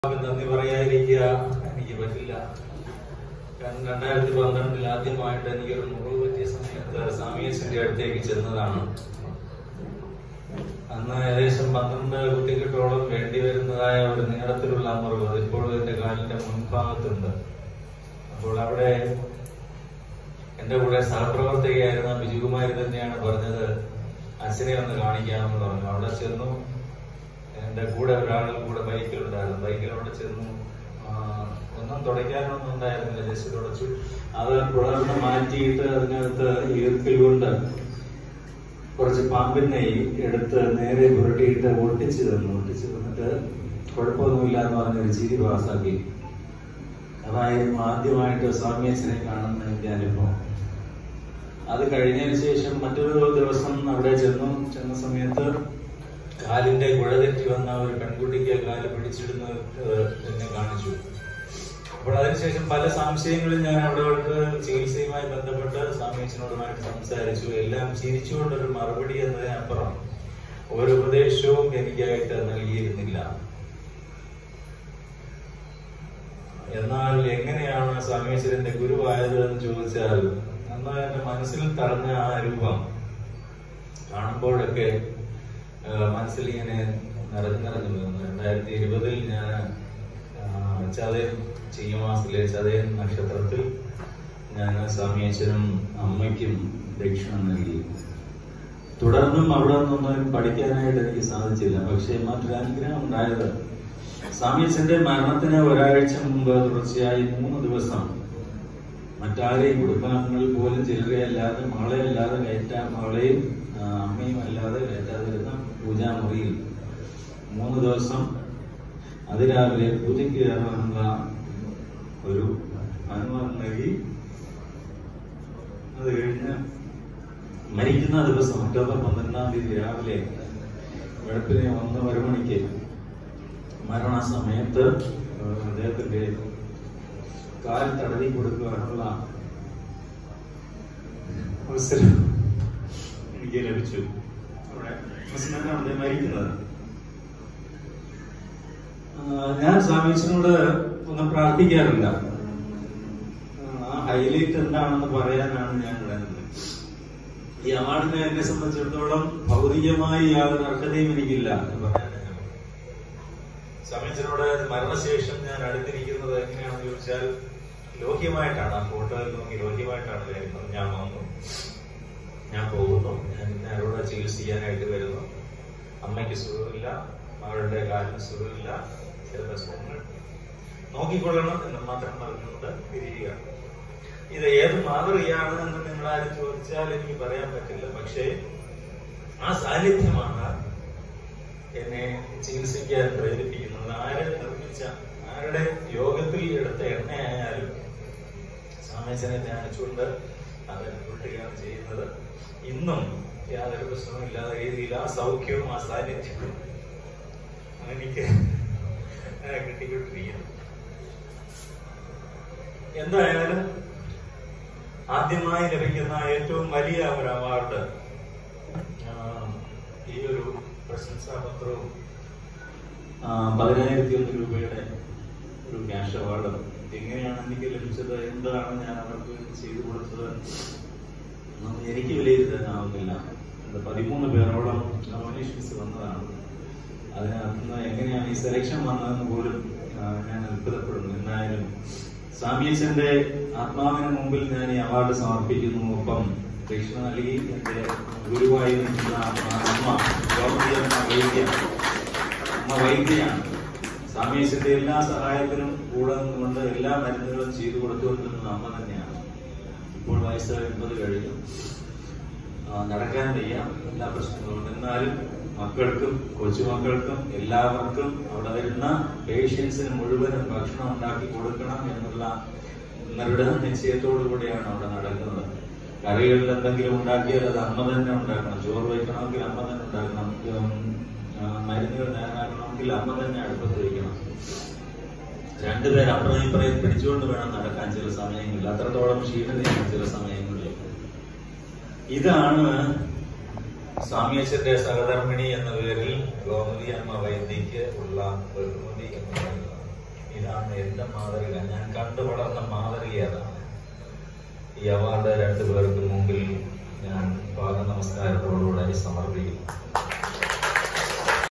നന്ദി പറയാതിരിക്കുക എനിക്ക് പറ്റില്ല കാരണം രണ്ടായിരത്തി പന്ത്രണ്ടിൽ ആദ്യമായിട്ട് എനിക്കൊരു മുറിവ് പറ്റിയ സമയത്ത് സാമീസിന്റെ അടുത്തേക്ക് ചെന്നതാണ് അന്ന് ഏകദേശം പന്ത്രണ്ട് കുത്തിക്കെട്ടോളം വേണ്ടി വരുന്നതായ ഒരു നീളത്തിലുള്ള മുറിവ് അതിപ്പോഴും എന്റെ കാലിന്റെ മുൻഭാഗത്തുണ്ട് അപ്പോൾ അവിടെ എന്റെ കൂടെ സഹപ്രവർത്തകയായിരുന്ന ബിജുകുമാരി തന്നെയാണ് പറഞ്ഞത് അച്ഛനെ ഒന്ന് കാണിക്കാമെന്ന് പറഞ്ഞു അവിടെ ചെന്നു എന്റെ കൂടെ ഒരാൾ കൂടെ ബൈക്കിലുണ്ടായിരുന്നു ബൈക്കിൽ അവിടെ ചെന്നു ആ, ഒന്നും തുടയ്ക്കാനൊന്നും ഉണ്ടായിരുന്നില്ല ജസ്റ്റ് തുടച്ചു അത് തുടർന്ന് മാറ്റിയിട്ട് അതിനകത്ത് ഈർക്കിൽ കൊണ്ട് കുറച്ച് പാമ്പിൻ നെയ്യ് എടുത്ത് നേരെ പുരട്ടിയിട്ട് ഒട്ടിച്ച് തന്നു ഒട്ടിച്ച് തന്നിട്ട് കുഴപ്പമൊന്നുമില്ല എന്ന് പറഞ്ഞൊരു ചിരി പാസ്സാക്കി അതായിരുന്നു ആദ്യമായിട്ട് സ്വാമിയച്ഛനെ കാണുന്ന എന്റെ അനുഭവം അത് കഴിഞ്ഞതിന് ശേഷം മറ്റൊരു ദിവസം അവിടെ ചെന്നു ചെന്ന സമയത്ത് കാലിന്റെ കുഴ തെറ്റി വന്ന ഒരു പെൺകുട്ടിക്ക് കാല് പിടിച്ചിടുന്ന ഏഹ്, എന്നെ കാണിച്ചു അപ്പോൾ അതിനുശേഷം പല സംശയങ്ങളും ഞാൻ അവിടെ ചികിത്സയുമായി ബന്ധപ്പെട്ട് സ്വാമിയച്ഛനോടുമായിട്ട് സംസാരിച്ചു എല്ലാം ചിരിച്ചുകൊണ്ടൊരു മറുപടി എന്നതിനപ്പുറം ഒരു ഉപദേശവും എനിക്കായിട്ട് നൽകിയിരുന്നില്ല എന്നാൽ എങ്ങനെയാണ് സ്വാമീശ്വരന്റെ ഗുരുവായത് എന്ന് ചോദിച്ചാൽ എന്നാൽ എന്റെ മനസ്സിൽ തടഞ്ഞ ആ രൂപം കാണുമ്പോഴൊക്കെ ആ, മനസ്സിൽ ഇങ്ങനെ നിറഞ്ഞു നിറഞ്ഞു വരുന്നു രണ്ടായിരത്തി ഇരുപതിൽ ഞാൻ ആ, ചതയൻ ചിങ്ങമാസത്തിലെ ചതയൻ നക്ഷത്രത്തിൽ ഞാൻ സ്വാമിയച്ഛനും അമ്മയ്ക്കും ദക്ഷിണം നൽകി തുടർന്നും അവിടെ നിന്നൊന്നും പഠിക്കാനായിട്ട് എനിക്ക് സാധിച്ചില്ല പക്ഷേ മറ്റൊരു അനുഗ്രഹം ഉണ്ടായത് സ്വാമിയച്ഛന്റെ മരണത്തിന് ഒരാഴ്ച മുമ്പ് തുടർച്ചയായി മൂന്ന് ദിവസം മറ്റാരെയും കുടുംബാംഗങ്ങളിൽ പോലും ചിലരെയല്ലാതെ മകളെ അല്ലാതെ കയറ്റാൻ മകളെയും ആ, അമ്മയും അല്ലാതെ കയറ്റാതിരുന്ന പൂജാമുറിയിൽ മൂന്ന് ദിവസം അതിരാവിലെ പൂജയ്ക്ക് കയറാനുള്ള ഒരു അനുവാദം നൽകി അത് കഴിഞ്ഞ് മരിക്കുന്ന ദിവസം ഒക്ടോബർ പന്ത്രണ്ടാം തീയതി രാവിലെ വെളുപ്പിനെ ഒന്ന് ഒരു മണിക്ക് മരണസമയത്ത് ഏഹ്, അദ്ദേഹത്തിന്റെ കാൽ തടവി കൊടുക്കുവാനുള്ള അവസരം എനിക്ക് ലഭിച്ചു അവിടെ ക്രിസ്മസിനാണ് അദ്ദേഹം മരിക്കുന്നത് ആ, ഞാൻ സ്വാമീജിനോട് ഒന്നും പ്രാർത്ഥിക്കാറില്ല ആ ഹൈലൈറ്റ് എന്താണെന്ന് പറയാനാണ് ഞാൻ ഇവിടെ നിന്നത്. ഈ അവാർഡിനെ എന്നെ സംബന്ധിച്ചിടത്തോളം ഭൗതികമായി യാതൊരു അർഹതയും എനിക്കില്ല എന്ന് പറയാനാണ് ഞാൻ സ്വാമീജിനോട് മരണശേഷം ഞാൻ അടുത്തിരിക്കുന്നത് എങ്ങനെയാണെന്ന് ചോദിച്ചാൽ ലോഹ്യമായിട്ടാണ് ആ ഫോട്ടോയിൽ നോക്കി ലോഹ്യമായിട്ടാണ് വരുന്നത് ഞാൻ വന്നു ഞാൻ പോകുന്നു ഞാൻ ഇന്നയാളോട് ചികിത്സിക്കാനായിട്ട് വരുന്നു അമ്മയ്ക്ക് സുഖമില്ല മകളുടെ കാലിന് സുഖമില്ല ചില പ്രശ്നങ്ങൾ നോക്കിക്കൊള്ളണം എന്ന് മാത്രം പറഞ്ഞുകൊണ്ട് തിരിയുക ഇത് ഏത് മാതൃകയാണ് എന്ന് നിങ്ങൾ ആരും ചോദിച്ചാൽ എനിക്ക് പറയാൻ പറ്റില്ല പക്ഷേ ആ സാന്നിധ്യമാണ് എന്നെ ചികിത്സിക്കാൻ പ്രേരിപ്പിക്കുന്നത് ആരെ നിർമ്മിച്ച ആരുടെ യോഗത്തിൽ എടുത്ത എണ്ണയായാലും സാമേശനെ ധ്യാനിച്ചുകൊണ്ട് അത് അനുഭവിക്കുകയാണ് ചെയ്യുന്നത് ഇന്നും യാതൊരു പ്രശ്നവും ഇല്ലാത്ത രീതിയിൽ ആ സൗഖ്യവും ആ സാന്നിധ്യവും എനിക്ക് കിട്ടിക്കൊണ്ടിരിക്കുന്നു എന്തായാലും ആദ്യമായി ലഭിക്കുന്ന ഏറ്റവും വലിയ ഒരു അവാർഡ് ഈ ഒരു പ്രശംസാപത്രവും ആ, പതിനായിരത്തി ഒന്ന് രൂപയുടെ ഒരു ക്യാഷ് അവാർഡ് എങ്ങനെയാണ് എനിക്ക് ലഭിച്ചത് എന്താണ് ഞാൻ അവർക്ക് ചെയ്തു കൊടുത്തത് എന്നൊന്നും എനിക്ക് വിലയിരുത്താനാവുന്നില്ല ഇത് പതിമൂന്ന് പേരോളം നോമിനേഷൻസ് വന്നതാണ് അതിനകത്ത് നിന്ന് എങ്ങനെയാണ് ഈ സെലക്ഷൻ വന്നതെന്ന് പോലും ആ, ഞാൻ അത്ഭുതപ്പെടുന്നു എന്തായാലും സ്വാമിയച്ഛന്റെ ആത്മാവിന് മുമ്പിൽ ഞാൻ ഈ അവാർഡ് സമർപ്പിക്കുന്നു ഒപ്പം ദക്ഷിണ നൽകി എന്റെ ഗുരുവായി നിൽക്കുന്ന അമ്മ ഗൗരി അമ്മ വൈദ്യ അമ്മ വൈദ്യയാണ് സ്വാമിയച്ഛന്റെ എല്ലാ സഹായത്തിനും കൂടെ നിന്നുകൊണ്ട് എല്ലാ മരുന്നുകളും ചെയ്തു കൊടുത്തുകൊണ്ടിരുന്നത് അമ്മ തന്നെയാണ് ഇപ്പോൾ വയസ്സ് എൺപത് കഴിഞ്ഞു ആ, നടക്കാൻ വയ്യ എല്ലാ പ്രശ്നങ്ങളും എന്നാലും മക്കൾക്കും കൊച്ചുമക്കൾക്കും എല്ലാവർക്കും അവിടെ വരുന്ന പേഷ്യൻസിന് മുഴുവനും ഭക്ഷണം ഉണ്ടാക്കി കൊടുക്കണം എന്നുള്ള ദൃഢ നിശ്ചയത്തോടു കൂടിയാണ് അവിടെ നടക്കുന്നത് കറികളിൽ എന്തെങ്കിലും ഉണ്ടാക്കിയാൽ അത് അമ്മ തന്നെ ഉണ്ടാക്കണം ചോറ് വയ്ക്കണമെങ്കിൽ അമ്മ തന്നെ ഉണ്ടാക്കണം ഉം, ആ, മരുന്നുകൾ തയ്യാറാക്കണമെങ്കിൽ അമ്മ തന്നെ അടുപ്പത്ത് വയ്ക്കണം രണ്ടുപേർ അപ്പുറം ഇപ്പുറം പിടിച്ചുകൊണ്ട് വേണം നടക്കാൻ ചില സമയങ്ങളിൽ അത്രത്തോളം ക്ഷീണതയാണ് ചില സമയങ്ങളിൽ ഇതാണ് സ്വാമിയച്ഛന്റെ സഹധർമ്മിണി എന്ന പേരിൽ ഗോമതി അമ്മ വൈദ്യക്ക് ഉള്ള ബഹുമതി എന്ന് പറയുന്നത് എന്റെ മാതൃക ഞാൻ കണ്ടു വളർന്ന മാതൃക അതാണ് ഈ അവാർഡ് രണ്ടു പേർക്ക് മുമ്പിൽ ഞാൻ പാദ നമസ്കാരത്തോടുകൂടി സമർപ്പിക്കുന്നു